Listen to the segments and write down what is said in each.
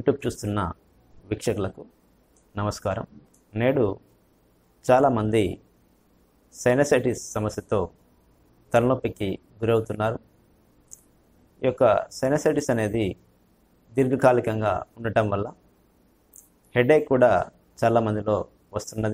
YouTube చూస్తున్న వీక్షకులకు నమస్కారం నేడు చాలామంది సైనసైటిస్ సమస్యతో తలనొప్పికి గురవుతున్నారు ఈ యొక్క సైనసైటిస్ అనేది దీర్ఘకాలికంగా ఉండటం వల్ల హెడేక్ కూడా చాలామందిలో వస్తున్నది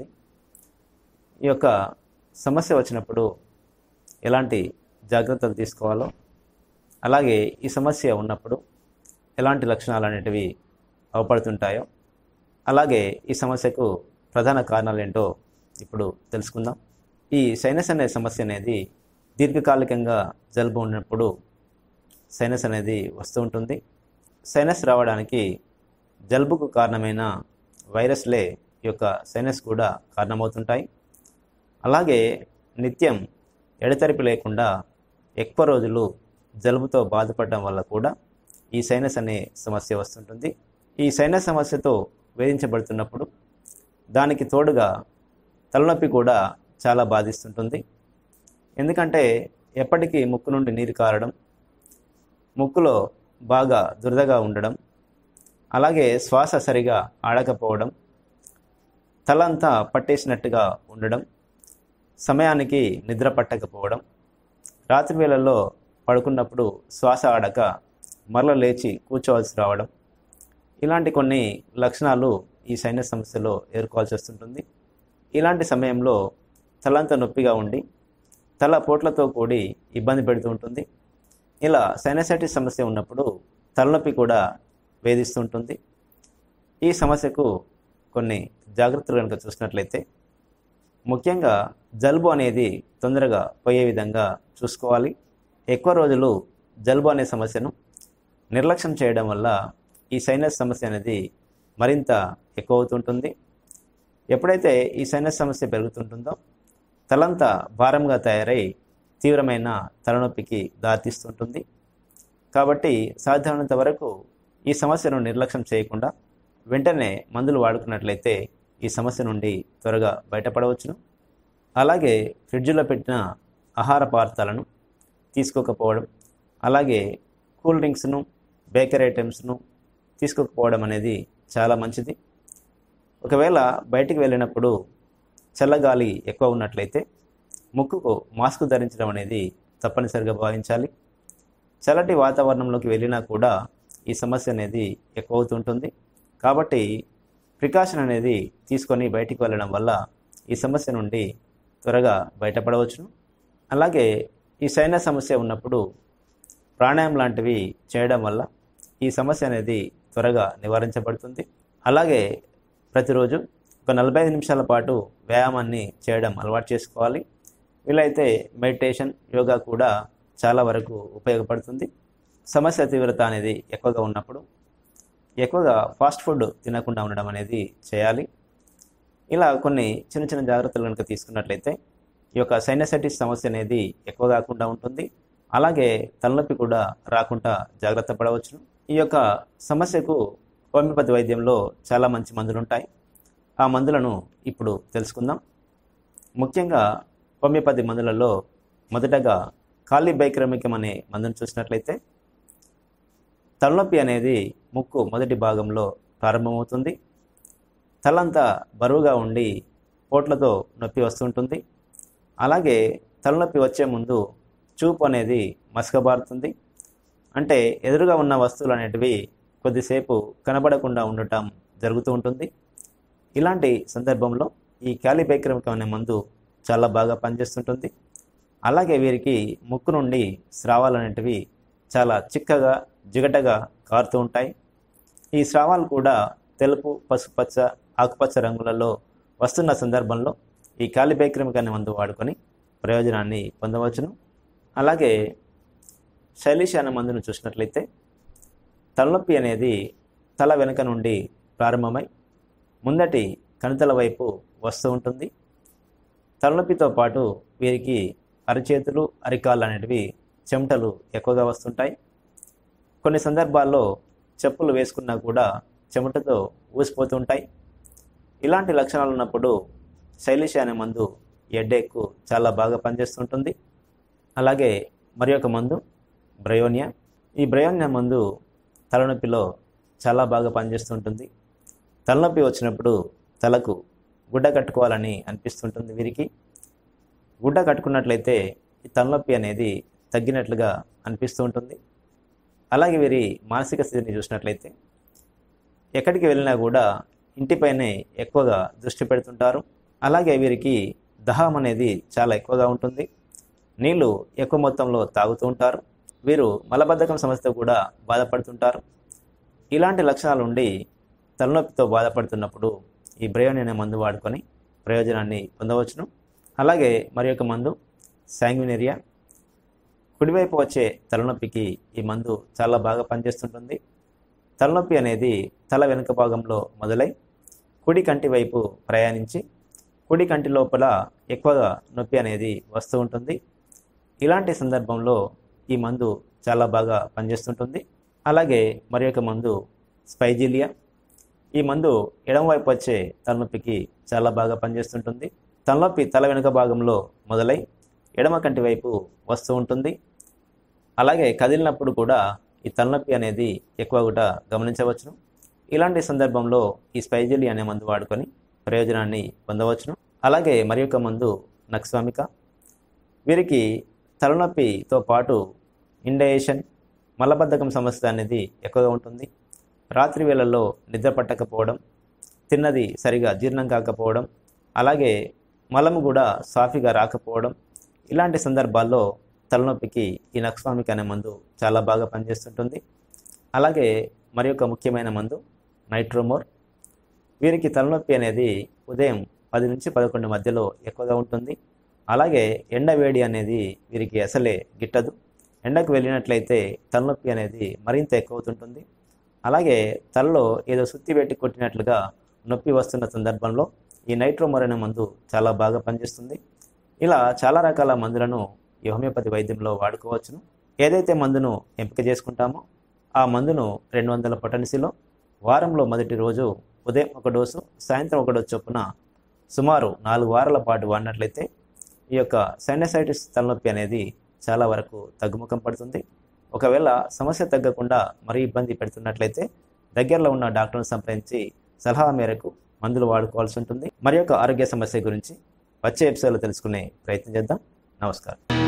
ఈ యొక్క సమస్య వచ్చినప్పుడు ఎలాంటి జాగ్రత్తలు తీసుకోవాలో అలాగే ఈ సమస్య ఉన్నప్పుడు ఎలాంటి లక్షణాలు అనేటివి అవపడుతుంటాయో అలాగే ఈ సమస్యకు ప్రధాన కారణాలు ఏంటో ఇప్పుడు తెలుసుకుందాం ఈ సైనస్ అనే సమస్య అనేది దీర్ఘకాలికంగా జలుబు ఉన్నప్పుడు సైనస్ అనేది వస్తూ ఉంటుంది సైనస్ రావడానికి జలుబుకు కారణమైన వైరస్లే ఈ యొక్క సైనస్ కూడా కారణమవుతుంటాయి అలాగే నిత్యం ఎడతెరిపి లేకుండా ఎక్కువ రోజులు జలుబుతో బాధపడడం వల్ల కూడా ఈ సైనస్ అనే సమస్య వస్తుంటుంది ఈ సైనస్ సమస్యతో వేధించబడుతున్నప్పుడు దానికి తోడుగా తలనొప్పి కూడా చాలా బాధిస్తుంటుంది ఎందుకంటే ఎప్పటికీ ముక్కు నుండి నీరు కారడం ముక్కులో బాగా దురదగా ఉండడం అలాగే శ్వాస సరిగా ఆడకపోవడం తలంతా పట్టేసినట్టుగా ఉండడం సమయానికి నిద్ర పట్టకపోవడం రాత్రి వేళల్లో పడుకున్నప్పుడు శ్వాస ఆడక మరల లేచి కూర్చోవలసి రావడం ఇలాంటి కొన్ని లక్షణాలు ఈ సైనస్ సమస్యలో ఎదుర్కోవాల్సి వస్తుంటుంది ఇలాంటి సమయంలో తలంతా నొప్పిగా ఉండి తల పోట్లతో కూడి ఇబ్బంది పెడుతూ ఉంటుంది ఇలా సైనసైటిస్ సమస్య ఉన్నప్పుడు తలనొప్పి కూడా వేధిస్తుంటుంది ఈ సమస్యకు కొన్ని జాగ్రత్తలు కనుక చూసినట్లయితే ముఖ్యంగా జలుబు అనేది తొందరగా పోయే విధంగా చూసుకోవాలి ఎక్కువ రోజులు జలుబు అనే సమస్యను నిర్లక్ష్యం చేయడం వల్ల ఈ సైనస్ సమస్య అనేది మరింత ఎక్కువ అవుతుంటుంది ఎప్పుడైతే ఈ సైనస్ సమస్య పెరుగుతుంటుందో తలంతా భారంగా తయారై తీవ్రమైన తలనొప్పికి దారితీస్తుంటుంది కాబట్టి సాధ్యమైనంత వరకు ఈ సమస్యను నిర్లక్ష్యం చేయకుండా వెంటనే మందులు వాడుకున్నట్లయితే ఈ సమస్య నుండి త్వరగా బయటపడవచ్చును అలాగే ఫ్రిడ్జ్లో పెట్టిన ఆహార పదార్థాలను తీసుకోకపోవడం అలాగే కూల్ డ్రింక్స్ను బేకరీ ఐటమ్స్ను తీసుకోకపోవడం అనేది చాలా మంచిది ఒకవేళ బయటికి వెళ్ళినప్పుడు చల్లగాలి ఎక్కువ ఉన్నట్లయితే ముక్కుకు మాస్క్ ధరించడం అనేది తప్పనిసరిగా భావించాలి చల్లటి వాతావరణంలోకి వెళ్ళినా కూడా ఈ సమస్య అనేది ఎక్కువ అవుతుంటుంది కాబట్టి ప్రికాషన్ అనేది తీసుకొని బయటికి వెళ్ళడం వల్ల ఈ సమస్య నుండి త్వరగా బయటపడవచ్చును అలాగే ఈ సైనస్ సమస్య ఉన్నప్పుడు ప్రాణాయామం లాంటివి చేయడం వల్ల ఈ సమస్య అనేది త్వరగా నివారించబడుతుంది అలాగే ప్రతిరోజు ఒక నలభై ఐదు నిమిషాల పాటు వ్యాయామాన్ని చేయడం అలవాటు చేసుకోవాలి వీలైతే మెడిటేషన్ యోగా కూడా చాలా వరకు ఉపయోగపడుతుంది సమస్య తీవ్రత అనేది ఎక్కువగా ఉన్నప్పుడు ఎక్కువగా ఫాస్ట్ ఫుడ్ తినకుండా ఉండడం అనేది చేయాలి ఇలా కొన్ని చిన్న చిన్న జాగ్రత్తలు కనుక తీసుకున్నట్లయితే ఈ యొక్క సైనసైటిస్ సమస్య అనేది ఎక్కువ కాకుండా ఉంటుంది అలాగే తలనొప్పి కూడా రాకుండా జాగ్రత్త పడవచ్చు ఈ యొక్క సమస్యకు హోమియోపతి వైద్యంలో చాలా మంచి మందులు ఉంటాయి ఆ మందులను ఇప్పుడు తెలుసుకుందాం ముఖ్యంగా హోమియోపతి మందులలో మొదటగా కాలిబైక్రమికం అనే మందును చూసినట్లయితే తలనొప్పి అనేది ముక్కు మొదటి భాగంలో ప్రారంభమవుతుంది తలంతా బరువుగా ఉండి పోట్లతో నొప్పి వస్తుంటుంది అలాగే తలనొప్పి వచ్చే ముందు చూపు అనేది మసకబారుతుంది అంటే ఎదురుగా ఉన్న వస్తువులు అనేటివి కొద్దిసేపు కనబడకుండా ఉండటం జరుగుతూ ఉంటుంది ఇలాంటి సందర్భంలో ఈ క్యాలిబైక్రమికం అనే మందు చాలా బాగా పనిచేస్తుంటుంది అలాగే వీరికి ముక్కు నుండి స్రావాలు అనేటివి చాలా చిక్కగా జిగటగా కారుతూ ఉంటాయి ఈ స్రావాలు కూడా తెలుపు పసుపచ్చ ఆకుపచ్చ రంగులలో వస్తున్న సందర్భంలో ఈ కాలిబైక్రమిక్ అనే మందు వాడుకొని ప్రయోజనాన్ని పొందవచ్చును అలాగే శైలిష అనే మందును చూసినట్లయితే తలనొప్పి అనేది తల వెనుక నుండి ప్రారంభమై ముందటి కణితల వైపు వస్తూ ఉంటుంది తలనొప్పితో పాటు వీరికి అరచేతులు అరికాళ్ళు అనేటివి చెమటలు ఎక్కువగా వస్తుంటాయి కొన్ని సందర్భాల్లో చెప్పులు వేసుకున్నా కూడా చెమటతో ఊసిపోతుంటాయి ఇలాంటి లక్షణాలు ఉన్నప్పుడు శైలిష అనే మందు ఎడ్డేకు చాలా బాగా పనిచేస్తుంటుంది అలాగే మరి ఒక మందు బ్రయోనియా ఈ బ్రయోనియా మందు తలనొప్పిలో చాలా బాగా పనిచేస్తుంటుంది తలనొప్పి వచ్చినప్పుడు తలకు గుడ్డ కట్టుకోవాలని అనిపిస్తుంటుంది వీరికి గుడ్డ కట్టుకున్నట్లయితే ఈ తలనొప్పి అనేది తగ్గినట్లుగా అనిపిస్తూ ఉంటుంది అలాగే వీరి మానసిక స్థితిని చూసినట్లయితే ఎక్కడికి వెళ్ళినా కూడా ఇంటిపైనే ఎక్కువగా దృష్టి పెడుతుంటారు అలాగే వీరికి దహం అనేది చాలా ఎక్కువగా ఉంటుంది నీళ్లు ఎక్కువ మొత్తంలో తాగుతూ ఉంటారు వీరు మలబద్ధకం సమస్యతో కూడా బాధపడుతుంటారు ఇలాంటి లక్షణాలు ఉండి తలనొప్పితో బాధపడుతున్నప్పుడు ఈ బ్రయోని అనే మందు వాడుకొని ప్రయోజనాన్ని పొందవచ్చును అలాగే మరి ఒక మందు శాంగ్వినేరియా కుడివైపు వచ్చే తలనొప్పికి ఈ మందు చాలా బాగా పనిచేస్తుంటుంది తలనొప్పి అనేది తల వెనుక భాగంలో మొదలై కుడి కంటి వైపు ప్రయాణించి కుడి కంటి లోపల ఎక్కువగా నొప్పి అనేది వస్తూ ఉంటుంది ఇలాంటి సందర్భంలో ఈ మందు చాలా బాగా పనిచేస్తుంటుంది అలాగే మరి ఒక మందు స్పైజిలియా ఈ మందు ఎడమవైపు వచ్చే తలనొప్పికి చాలా బాగా పనిచేస్తుంటుంది తలనొప్పి తల వెనుక భాగంలో మొదలై ఎడమ కంటి వైపు వస్తూ ఉంటుంది అలాగే కదిలినప్పుడు కూడా ఈ తలనొప్పి అనేది ఎక్కువ కూడా గమనించవచ్చును ఇలాంటి సందర్భంలో ఈ స్పైజిలి అనే మందు వాడుకొని ప్రయోజనాన్ని పొందవచ్చును అలాగే మరి ఒక మందు నక్స్వామిక వీరికి తలనొప్పితో పాటు ఇండయేషన్ మలబద్ధకం సమస్య అనేది ఎక్కువగా ఉంటుంది రాత్రి వేళల్లో నిద్ర పట్టకపోవడం తిన్నది సరిగా జీర్ణం కాకపోవడం అలాగే మలము కూడా సాఫీగా రాకపోవడం ఇలాంటి సందర్భాల్లో తలనొప్పికి ఈ నక్స్వామిక్ అనే మందు చాలా బాగా పనిచేస్తుంటుంది అలాగే మరి ఒక ముఖ్యమైన మందు నైట్రోమోర్ వీరికి తలనొప్పి అనేది ఉదయం పది నుంచి పదకొండు మధ్యలో ఎక్కువగా ఉంటుంది అలాగే ఎండ వేడి అనేది వీరికి అసలే గిట్టదు ఎండకు వెళ్ళినట్లయితే తలనొప్పి అనేది మరింత ఎక్కువ అవుతుంటుంది అలాగే తలలో ఏదో సుత్తి పెట్టి కొట్టినట్లుగా నొప్పి వస్తున్న సందర్భంలో ఈ నైట్రోమోర్ అనే మందు చాలా బాగా పనిచేస్తుంది ఇలా చాలా రకాల మందులను ఈ హోమియోపతి వైద్యంలో వాడుకోవచ్చును ఏదైతే మందును ఎంపిక చేసుకుంటామో ఆ మందును రెండు వందల పొటెన్సీలో వారంలో మొదటి రోజు ఉదయం ఒక డోసు సాయంత్రం ఒక డోసు చొప్పున సుమారు నాలుగు వారాల పాటు వాడినట్లయితే ఈ యొక్క సైనసైటిస్ తలనొప్పి అనేది చాలా వరకు తగ్గుముఖం పడుతుంది ఒకవేళ సమస్య తగ్గకుండా మరీ ఇబ్బంది పెడుతున్నట్లయితే దగ్గరలో ఉన్న డాక్టర్ను సంప్రదించి సలహా మేరకు మందులు వాడుకోవాల్సి ఉంటుంది మరి యొక్క ఆరోగ్య సమస్య గురించి వచ్చే ఎపిసోడ్లో తెలుసుకునే ప్రయత్నం చేద్దాం నమస్కారం